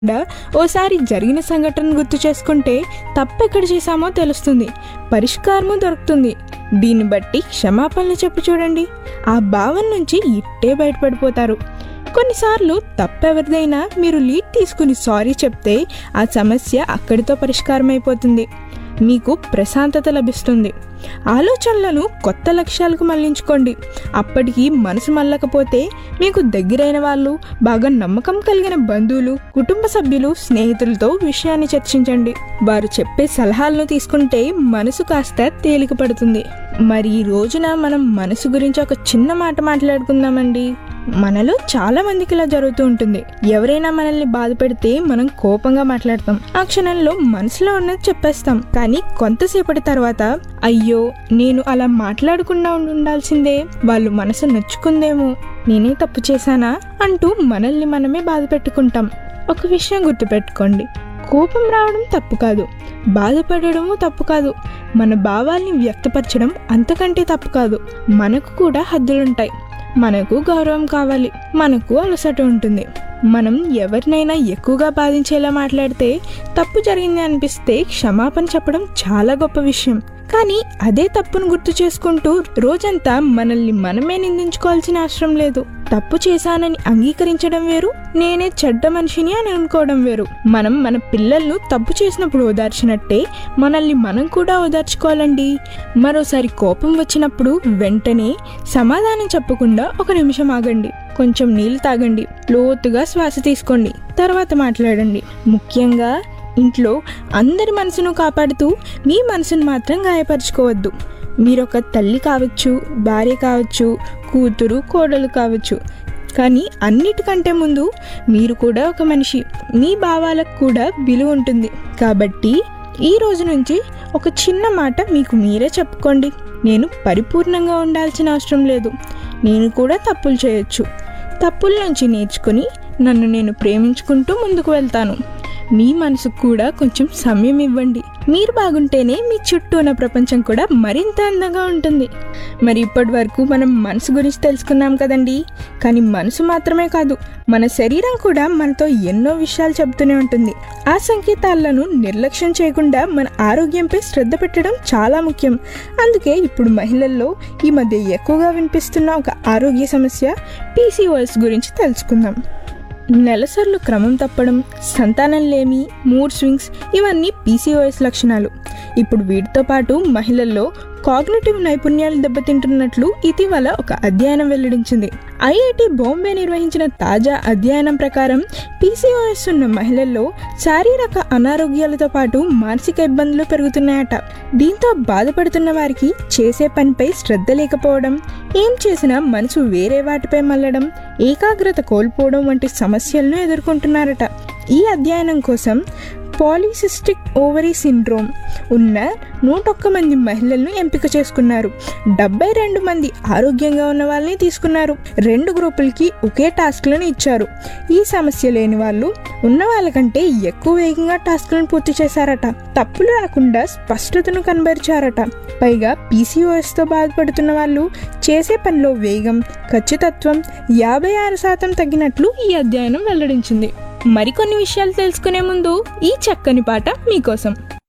డా ఓసారి జరిగిన సంఘటన గుర్తు చేసుకుంటే తప్పెక్కడ చేశామో తెలుస్తుంది పరిష్కారము దొరుకుతుంది దీన్ని బట్టి క్షమాపణలు చెప్పి చూడండి ఆ భావం నుంచి ఇట్టే బయటపడిపోతారు కొన్నిసార్లు తప్పెవరిదైనా మీరు లీడ్ తీసుకుని సారీ చెప్తే ఆ సమస్య అక్కడితో పరిష్కారం అయిపోతుంది మీకు ప్రశాంతత లభిస్తుంది ఆలోచనలను కొత్త లక్ష్యాలకు మళ్లించుకోండి అప్పటికి మనసు మళ్ళకపోతే మీకు దగ్గరైన వాళ్ళు బాగా నమ్మకం కలిగిన బంధువులు కుటుంబ సభ్యులు స్నేహితులతో విషయాన్ని చర్చించండి వారు చెప్పే సలహాలను తీసుకుంటే మనసు కాస్త తేలిక పడుతుంది మరి ఈ రోజున మనం మనసు గురించి ఒక చిన్న మాట మాట్లాడుకుందామండి మనలో చాలా మందికి ఇలా జరుగుతూ ఉంటుంది ఎవరైనా మనల్ని బాధ పెడితే మనం కోపంగా మాట్లాడతాం ఆ క్షణంలో మనసులో ఉన్నది చెప్పేస్తాం కానీ కొంతసేపటి తర్వాత అయ్యో నేను అలా మాట్లాడకుండా ఉండి ఉండాల్సిందే వాళ్ళు మనసు నొచ్చుకుందేమో నేనే తప్పు చేశానా అంటూ మనల్ని మనమే బాధ పెట్టుకుంటాం ఒక విషయం గుర్తుపెట్టుకోండి కోపం రావడం తప్పు కాదు బాధపడడము తప్పు కాదు మన భావాల్ని వ్యక్తపరచడం అంతకంటే తప్పు కాదు మనకు కూడా హద్దులుంటాయి మనకు గౌరవం కావాలి మనకు అలసట ఉంటుంది మనం ఎవరినైనా ఎక్కువగా బాధించేలా మాట్లాడితే తప్పు జరిగింది అనిపిస్తే క్షమాపణ చెప్పడం చాలా గొప్ప విషయం కానీ అదే తప్పును గుర్తు చేసుకుంటూ రోజంతా మనల్ని మనమే నిందించుకోవాల్సిన అవసరం లేదు తప్పు చేశానని అంగీకరించడం వేరు నేనే చెడ్డ మనిషిని అని అనుకోవడం వేరు మనం మన పిల్లలను తప్పు చేసినప్పుడు ఓదార్చినట్టే మనల్ని మనం కూడా ఓదార్చుకోవాలండి మరోసారి కోపం వచ్చినప్పుడు వెంటనే సమాధానం చెప్పకుండా ఒక నిమిషం ఆగండి కొంచెం నీళ్లు తాగండి లోతుగా శ్వాస తీసుకోండి తర్వాత మాట్లాడండి ముఖ్యంగా ఇంట్లో అందరి మనసును కాపాడుతూ మీ మనసును మాత్రం గాయపరచుకోవద్దు మీరు ఒక తల్లి కావచ్చు భార్య కావచ్చు కూతురు కోడలు కావచ్చు కానీ అన్నిటికంటే ముందు మీరు కూడా ఒక మనిషి మీ భావాలకు కూడా విలువ ఉంటుంది కాబట్టి ఈ రోజు నుంచి ఒక చిన్న మాట మీకు మీరే చెప్పుకోండి నేను పరిపూర్ణంగా ఉండాల్సిన అవసరం లేదు నేను కూడా తప్పులు చేయొచ్చు తప్పుల నుంచి నేర్చుకుని నన్ను నేను ప్రేమించుకుంటూ ముందుకు వెళ్తాను మీ మనసుకు కూడా కొంచెం సమయం ఇవ్వండి మీరు బాగుంటేనే మీ చుట్టూ ఉన్న ప్రపంచం కూడా మరింత అందంగా ఉంటుంది మరి ఇప్పటి వరకు మనం మనసు గురించి తెలుసుకున్నాం కదండి కానీ మనసు మాత్రమే కాదు మన శరీరం కూడా మనతో ఎన్నో విషయాలు చెబుతూనే ఉంటుంది ఆ సంకేతాలను నిర్లక్ష్యం చేయకుండా మన ఆరోగ్యంపై శ్రద్ధ పెట్టడం చాలా ముఖ్యం అందుకే ఇప్పుడు మహిళల్లో ఈ మధ్య ఎక్కువగా వినిపిస్తున్న ఒక ఆరోగ్య సమస్య పీసీఓఎస్ గురించి తెలుసుకుందాం నెలసర్లు క్రమం తప్పడం సంతానం లేమి మూడ్ స్వింగ్స్ ఇవన్నీ పీసీఓఎస్ లక్షణాలు ఇప్పుడు వీటితో పాటు మహిళల్లో కాగ్నిటివ్ నైపుణ్యాలు దెబ్బతింటున్నట్లు ఇటీవల ఒక అధ్యయనం వెల్లడించింది ఐఐటి బాంబే నిర్వహించిన తాజా అధ్యయనం ప్రకారం పీసీఓఎస్ ఉన్న మహిళల్లో శారీరక అనారోగ్యాలతో పాటు మానసిక ఇబ్బందులు పెరుగుతున్నాయట దీంతో బాధపడుతున్న వారికి చేసే పనిపై శ్రద్ధ లేకపోవడం ఏం చేసినా మనసు వేరే వాటిపై మళ్ళడం ఏకాగ్రత కోల్పోవడం వంటి సమస్యలను ఎదుర్కొంటున్నారట ఈ అధ్యయనం కోసం పాలిసిస్టిక్ ఓవరీ సిండ్రోమ్ ఉన్న నూటొక్క మంది మహిళలను ఎంపిక చేసుకున్నారు డెబ్బై రెండు మంది ఆరోగ్యంగా ఉన్న వాళ్ళని తీసుకున్నారు రెండు గ్రూపులకి ఒకే టాస్క్లను ఇచ్చారు ఈ సమస్య లేని వాళ్ళు ఉన్న వాళ్ళకంటే ఎక్కువ వేగంగా టాస్క్లను పూర్తి చేశారట తప్పులు రాకుండా స్పష్టతను కనబరిచారట పైగా పీసీఓఎస్తో బాధపడుతున్న వాళ్ళు చేసే పనిలో వేగం ఖచ్చితత్వం యాభై ఆరు శాతం తగ్గినట్లు ఈ అధ్యయనం వెల్లడించింది మరికొన్ని విషయాలు తెలుసుకునే ముందు ఈ చక్కని పాట మీకోసం